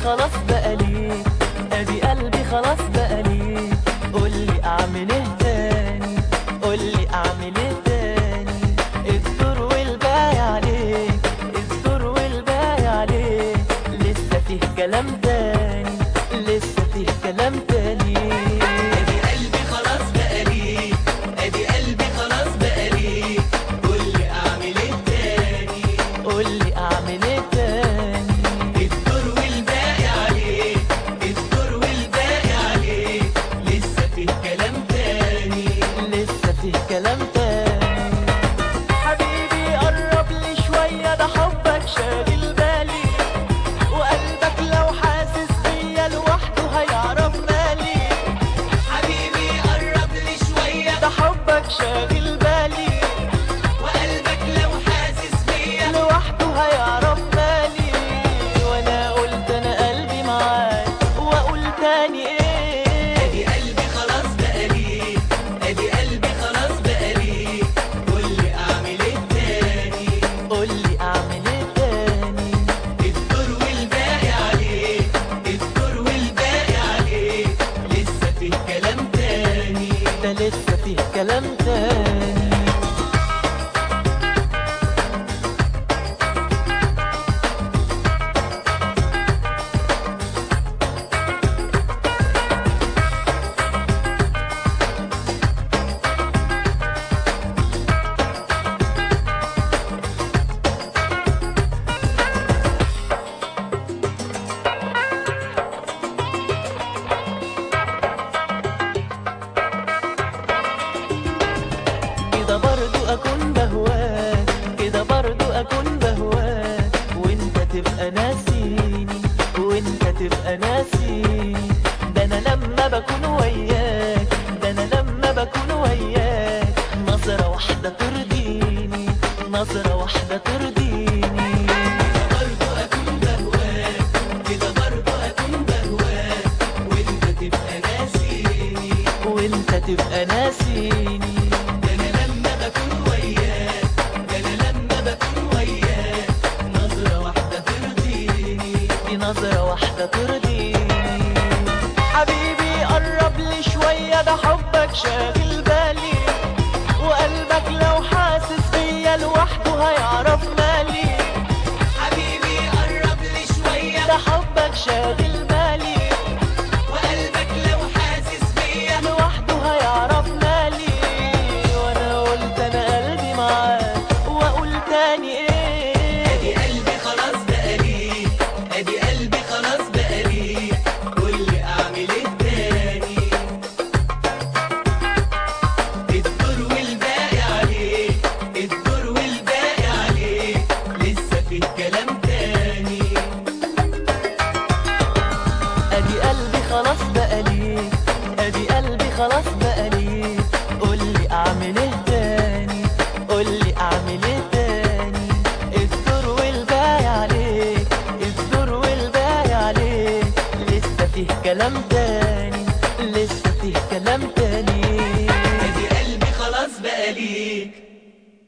خلاص بقى ليه ادي قلبي خلاص بقى ليه قولي اعمل ايه تاني قولي اعمل ايه تاني الدور والباقي عليه الدور والباقي عليه لسه فيه كلام تاني لسه فيه كلام تاني ادي قلبي خلاص بقى ليه ادي قلبي خلاص بقى ليه قولي اعمل ايه تاني قولي اعمل ايه تاني الدور والباقي عليه الدور والباقي عليه لسه فيه كلام تاني لسه فيه كلام تاني حبيبي قرب لي شوية ده حبك شاغل بالي وقلبك لو حاسس بيا لوحده هيعرف مالي حبيبي قرب لي شوية ده حبك شاغل بالي وقلبك لو حاسس بيا لوحده هيعرف مالي وانا قلت انا قلبي معاك واقول تاني ايه ادي قلبي خلاص بقى ليه ادي قلبي خلاص بقى ليه قولي اعمل ايه تاني قولي اعمل ايه تاني الدور والباقي عليه الدور والباقي عليه لسه فيه كلام تاني ده لسه فيه كلام تاني كده برضو اكون بهواك كده برضو اكون بهواك وانت تبقى ناسيني وانت تبقى ناسيني ده انا لما بكون وياك ده انا لما بكون وياك نظرة واحدة ترضيني نظرة واحدة ترضيني برضو اكون بهواك كده برضو اكون بهواك وانت تبقى ناسيني وانت تبقى ناسيني ده انا لما بكون وياك ده انا لما بكون وياك نظرة واحدة ترضيني دي نظرة واحدة ترضيني حبيبي قرب لي شوية ده حبك شاغل بالي وقلبك لو حاسس بيا لوحده هيعرف مالي حبيبي قرب لي شوية ده حبك شاغل بالي وقلبك لو حاسس بيا لوحده هيعرف مالي وانا قلت انا قلبي معاك واقول تاني ايه ادي قلبي خلاص بقى ليه ادي قلبي خلاص بقى ليه قولي اعمل ايه تاني الدور والباقي عليه الدور والباقي عليه لسه فيه كلام تاني ادي قلبي خلاص بقى ليه ادي قلبي خلاص بقى ليه قولي اعمل ايه تاني قولي اعمل ايه تاني الدور والباقي عليك الدور والباقي عليك لسه فيه كلام تاني لسه فيه كلام تاني ادي قلبي خلاص بقى ليه